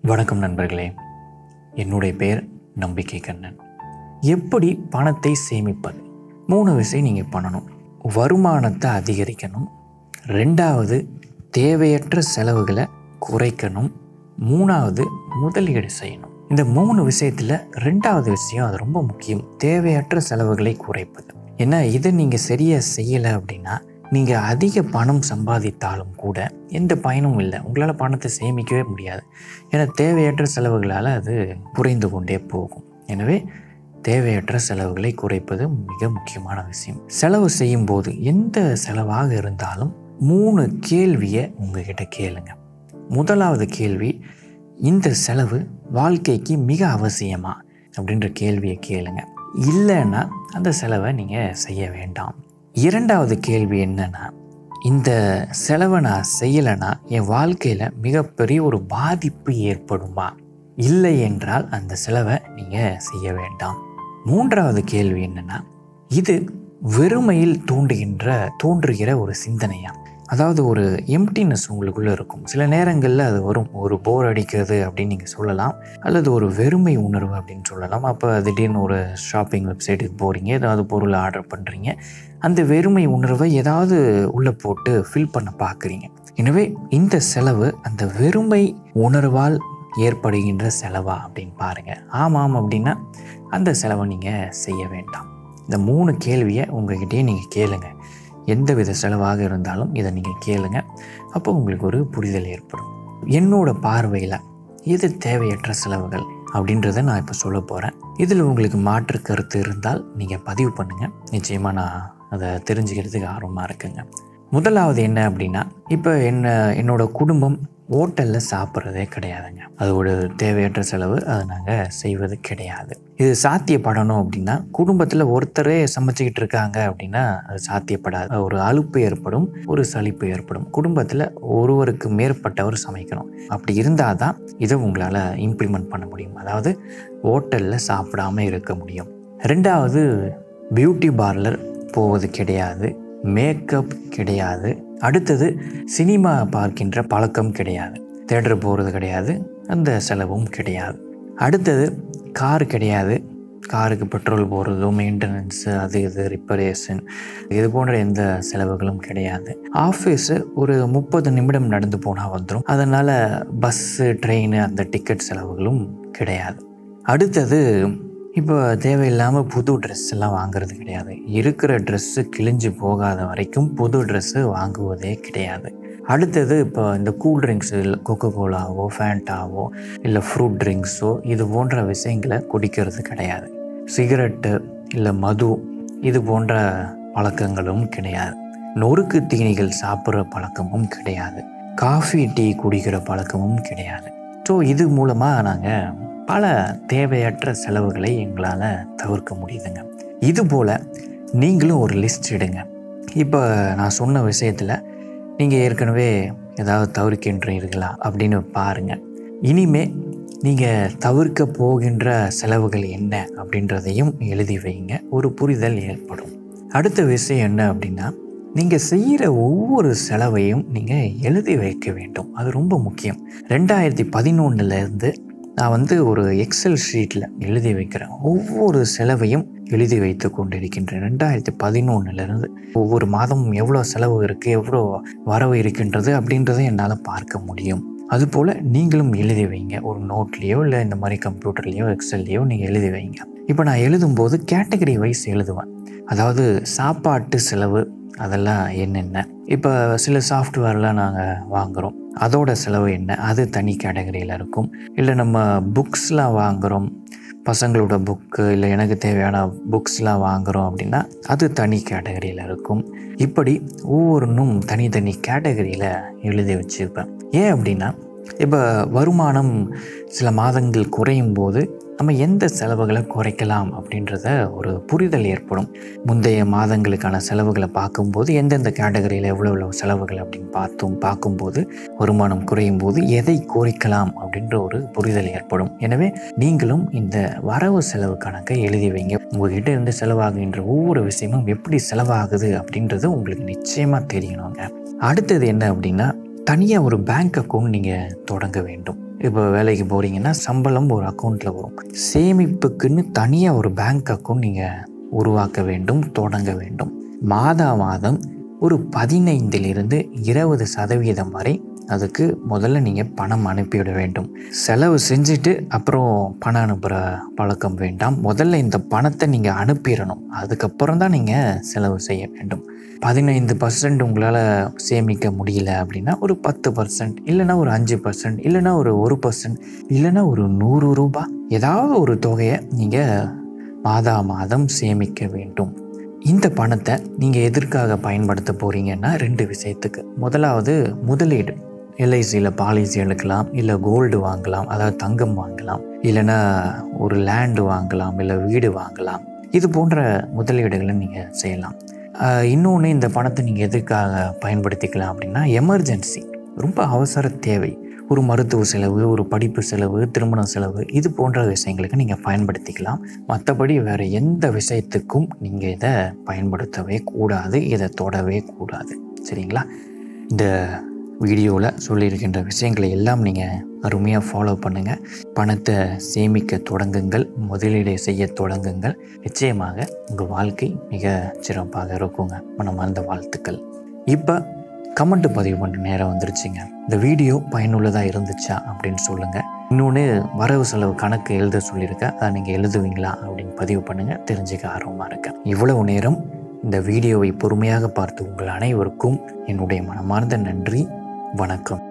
வணக்கம் நண்பர்களே என்னுடைய பெயர் நம்பிக்கை கண்ணன் எப்படி பணத்தை சேமிப்பது மூணு விஷயம் நீங்கள் பண்ணணும் வருமானத்தை அதிகரிக்கணும் ரெண்டாவது தேவையற்ற செலவுகளை குறைக்கணும் மூணாவது முதலீடு செய்யணும் இந்த மூணு விஷயத்தில் ரெண்டாவது விஷயம் அது ரொம்ப முக்கியம் தேவையற்ற செலவுகளை குறைப்பது ஏன்னா இதை நீங்கள் சரியாக செய்யலை அப்படின்னா நீங்கள் அதிக பணம் சம்பாதித்தாலும் கூட எந்த பயனும் இல்லை உங்களால் பணத்தை சேமிக்கவே முடியாது ஏன்னா தேவையற்ற செலவுகளால் அது குறைந்து கொண்டே போகும் எனவே தேவையற்ற செலவுகளை குறைப்பது மிக முக்கியமான விஷயம் செலவு செய்யும்போது எந்த செலவாக இருந்தாலும் மூணு கேள்வியை உங்ககிட்ட கேளுங்க முதலாவது கேள்வி இந்த செலவு வாழ்க்கைக்கு மிக அவசியமா அப்படின்ற கேள்வியை கேளுங்க இல்லைன்னா அந்த செலவை நீங்கள் செய்ய வேண்டாம் இரண்டாவது கேள்வி என்னன்னா இந்த செலவை நான் செய்யலைன்னா என் வாழ்க்கையில் மிகப்பெரிய ஒரு பாதிப்பு ஏற்படுமா இல்லை என்றால் அந்த செலவை நீங்கள் செய்ய வேண்டாம் மூன்றாவது கேள்வி என்னன்னா இது வெறுமையில் தூண்டுகின்ற தோன்றுகிற ஒரு சிந்தனையா அதாவது ஒரு எம்டினஸ் உங்களுக்குள்ளே இருக்கும் சில நேரங்களில் அது வரும் ஒரு போர் அடிக்கிறது அப்படின்னு நீங்கள் சொல்லலாம் அல்லது ஒரு வெறுமை உணர்வு அப்படின்னு சொல்லலாம் அப்போ திடீர்னு ஒரு ஷாப்பிங் வெப்சைட்டுக்கு போகிறீங்க ஏதாவது பொருள் ஆர்டர் பண்ணுறீங்க அந்த வெறுமை உணர்வை ஏதாவது உள்ளே போட்டு ஃபில் பண்ண பார்க்குறீங்க எனவே இந்த செலவு அந்த வெறுமை உணர்வால் ஏற்படுகின்ற செலவா அப்படின்னு பாருங்கள் ஆமாம் அப்படின்னா அந்த செலவை நீங்கள் செய்ய வேண்டாம் இந்த மூணு கேள்வியை உங்ககிட்டயே நீங்கள் கேளுங்க எந்த வித செலவாக இருந்தாலும் இதை நீங்கள் கேளுங்க அப்போ உங்களுக்கு ஒரு புரிதல் ஏற்படும் என்னோட பார்வையில் எது தேவையற்ற செலவுகள் அப்படின்றத நான் இப்போ சொல்ல போகிறேன் இதில் உங்களுக்கு மாற்று கருத்து இருந்தால் நீங்கள் பதிவு பண்ணுங்கள் நிச்சயமாக நான் அதை தெரிஞ்சுக்கிறதுக்கு ஆர்வமாக இருக்குங்க முதலாவது என்ன அப்படின்னா இப்போ என்ன என்னோட குடும்பம் ஹோட்டலில் சாப்பிட்றதே கிடையாதுங்க அது ஒரு தேவையற்ற செலவு அதை நாங்கள் செய்வது கிடையாது இது சாத்தியப்படணும் அப்படின்னா குடும்பத்தில் ஒருத்தரே சமைச்சிக்கிட்டு இருக்காங்க அப்படின்னா அது சாத்தியப்படாது ஒரு அலுப்பு ஏற்படும் ஒரு சலிப்பு ஏற்படும் குடும்பத்தில் ஒருவருக்கு மேற்பட்டவர் சமைக்கணும் அப்படி இருந்தால் தான் இதை உங்களால் இம்ப்ளிமெண்ட் பண்ண முடியும் அதாவது ஹோட்டலில் சாப்பிடாம இருக்க முடியும் ரெண்டாவது பியூட்டி பார்லர் போவது கிடையாது மேக்கப் கிடையாது அடுத்தது சினிமா பார்க்கின்ற பழக்கம் கிடையாது தேட்டர் போகிறது கிடையாது அந்த செலவும் கிடையாது அடுத்தது கார் கிடையாது காருக்கு பெட்ரோல் போடுறதோ மெயின்டெனன்ஸு அது இது ரிப்பரேஷன் இது போன்ற எந்த செலவுகளும் கிடையாது ஆஃபீஸு ஒரு முப்பது நிமிடம் நடந்து போனால் வந்துடும் அதனால் பஸ்ஸு ட்ரெயின் அந்த டிக்கெட் செலவுகளும் கிடையாது அடுத்தது இப்போ தேவையில்லாமல் புது ட்ரெஸ் எல்லாம் வாங்குறது கிடையாது இருக்கிற ட்ரெஸ்ஸு கிழிஞ்சு போகாத வரைக்கும் புது ட்ரெஸ்ஸு வாங்குவதே கிடையாது அடுத்தது இப்போ இந்த கூல் ட்ரிங்க்ஸ் இல்லை கொக்கோ கோலாவோ ஃபேண்டாவோ இல்லை ஃப்ரூட் ட்ரிங்க்ஸோ இது போன்ற விஷயங்களை குடிக்கிறது கிடையாது சிகரெட்டு இல்லை மது இது போன்ற பழக்கங்களும் கிடையாது நொறுக்கு தீனிகள் சாப்பிட்ற பழக்கமும் கிடையாது காஃபி டீ குடிக்கிற பழக்கமும் கிடையாது ஸோ இது மூலமாக நாங்கள் பல தேவையற்ற செலவுகளை எங்களால் தவிர்க்க முடியுதுங்க இது போல் நீங்களும் ஒரு லிஸ்ட் எடுங்க இப்போ நான் சொன்ன விஷயத்தில் நீங்கள் ஏற்கனவே ஏதாவது தவிர்க்கின்றீர்களா அப்படின்னு பாருங்கள் இனிமே நீங்கள் தவிர்க்க போகின்ற செலவுகள் என்ன அப்படின்றதையும் எழுதி வைங்க ஒரு புரிதல் ஏற்படும் அடுத்த விஷயம் என்ன அப்படின்னா நீங்கள் செய்கிற ஒவ்வொரு செலவையும் நீங்கள் எழுதி வைக்க வேண்டும் அது ரொம்ப முக்கியம் ரெண்டாயிரத்தி பதினொன்றுலேருந்து நான் வந்து ஒரு எக்ஸல் ஷீட்டில் எழுதி வைக்கிறேன் ஒவ்வொரு செலவையும் எழுதி வைத்து கொண்டிருக்கின்றேன் ரெண்டாயிரத்தி பதினொன்றுலேருந்து ஒவ்வொரு மாதமும் எவ்வளோ செலவு இருக்குது எவ்வளோ வரவு இருக்கின்றது அப்படின்றத என்னால் பார்க்க முடியும் அதுபோல் நீங்களும் எழுதி வைங்க ஒரு நோட்லேயோ இல்லை இந்த மாதிரி கம்ப்யூட்டர்லேயோ எக்ஸல்லையோ நீங்கள் எழுதி வைங்க இப்போ நான் எழுதும்போது கேட்டகரி வைஸ் எழுதுவேன் அதாவது சாப்பாட்டு செலவு அதெல்லாம் என்னென்ன இப்போ சில சாஃப்ட்வேர்லாம் நாங்கள் வாங்குகிறோம் அதோட செலவு என்ன அது தனி கேட்டகரியில் இருக்கும் இல்லை நம்ம புக்ஸ்லாம் வாங்குகிறோம் பசங்களோட புக்கு இல்லை எனக்கு தேவையான புக்ஸ்லாம் வாங்குகிறோம் அப்படின்னா அது தனி கேட்டகரியில் இருக்கும் இப்படி ஒவ்வொன்றும் தனித்தனி கேட்டகரியில் எழுதி வச்சுருப்பேன் ஏன் அப்படின்னா இப்போ வருமானம் சில மாதங்கள் குறையும் போது நம்ம எந்த செலவுகளை குறைக்கலாம் அப்படின்றத ஒரு புரிதல் ஏற்படும் முந்தைய மாதங்களுக்கான செலவுகளை பார்க்கும்போது எந்தெந்த கேட்டகரியில் எவ்வளோ எவ்வளோ செலவுகள் அப்படின்னு பார்த்தோம் பார்க்கும்போது வருமானம் குறையும் போது எதை குறைக்கலாம் அப்படின்ற ஒரு புரிதல் ஏற்படும் எனவே நீங்களும் இந்த வரவு செலவு கணக்கை எழுதி வைங்க உங்ககிட்ட இருந்து செலவாகுகின்ற ஒவ்வொரு விஷயமும் எப்படி செலவாகுது அப்படின்றது உங்களுக்கு நிச்சயமாக தெரியணுங்க அடுத்தது என்ன அப்படின்னா தனியாக ஒரு பேங்க் அக்கௌண்ட் நீங்கள் தொடங்க வேண்டும் இப்போ வேலைக்கு போகிறீங்கன்னா சம்பளம் ஒரு அக்கௌண்ட்டில் வரும் சேமிப்புக்குன்னு தனியாக ஒரு பேங்க் அக்கௌண்ட் நீங்கள் உருவாக்க வேண்டும் தொடங்க வேண்டும் மாதா மாதம் ஒரு பதினைந்திலிருந்து இருபது சதவீதம் வரை அதுக்கு முதல்ல நீங்கள் பணம் அனுப்பிவிட வேண்டும் செலவு செஞ்சுட்டு அப்புறம் பணம் அனுப்புகிற பழக்கம் வேண்டாம் முதல்ல இந்த பணத்தை நீங்கள் அனுப்பிடணும் அதுக்கப்புறம் தான் நீங்கள் செலவு செய்ய வேண்டும் பதினைந்து பர்சன்ட் உங்களால் சேமிக்க முடியல அப்படின்னா ஒரு பத்து பர்சன்ட் இல்லைன்னா ஒரு அஞ்சு பர்சன்ட் இல்லைன்னா ஒரு ஒரு பர்சன்ட் இல்லைன்னா ஒரு நூறு ரூபாய் ஏதாவது ஒரு தொகையை நீங்கள் மாதா மாதம் சேமிக்க வேண்டும் இந்த பணத்தை நீங்கள் எதற்காக பயன்படுத்த போகிறீங்கன்னா ரெண்டு விஷயத்துக்கு முதலாவது முதலீடு எல்ஐசியில் பாலிசி எடுக்கலாம் இல்லை கோல்டு வாங்கலாம் அதாவது தங்கம் வாங்கலாம் இல்லைன்னா ஒரு லேண்டு வாங்கலாம் இல்லை வீடு வாங்கலாம் இது போன்ற முதலீடுகளை நீங்கள் செய்யலாம் இன்னொன்று இந்த பணத்தை நீங்கள் எதுக்காக பயன்படுத்திக்கலாம் அப்படின்னா எமர்ஜென்சி ரொம்ப அவசர தேவை ஒரு மருத்துவ செலவு ஒரு படிப்பு செலவு திருமண செலவு இது போன்ற விஷயங்களுக்கு நீங்கள் பயன்படுத்திக்கலாம் மற்றபடி வேறு எந்த விஷயத்துக்கும் நீங்கள் இதை பயன்படுத்தவே கூடாது இதை தொடவே கூடாது சரிங்களா இந்த வீடியோவில் சொல்லியிருக்கின்ற விஷயங்களை எல்லாம் நீங்கள் அருமையாக ஃபாலோ பண்ணுங்கள் பணத்தை சேமிக்க தொடங்குங்கள் முதலீடு செய்ய தொடங்குங்கள் நிச்சயமாக உங்கள் வாழ்க்கை மிக சிறப்பாக இருக்குங்க மனமார்ந்த வாழ்த்துக்கள் இப்போ கமெண்ட் பதிவு பண்ணுற நேரம் வந்துருச்சுங்க இந்த வீடியோ பயனுள்ளதாக இருந்துச்சா அப்படின்னு சொல்லுங்கள் இன்னொன்று வரவு செலவு கணக்கு எழுத சொல்லியிருக்கேன் அதை நீங்கள் எழுதுவீங்களா அப்படின்னு பதிவு பண்ணுங்கள் தெரிஞ்சுக்க ஆர்வமாக இருக்கேன் இவ்வளவு நேரம் இந்த வீடியோவை பொறுமையாக பார்த்து உங்கள் அனைவருக்கும் என்னுடைய மனமார்ந்த நன்றி வணக்கம்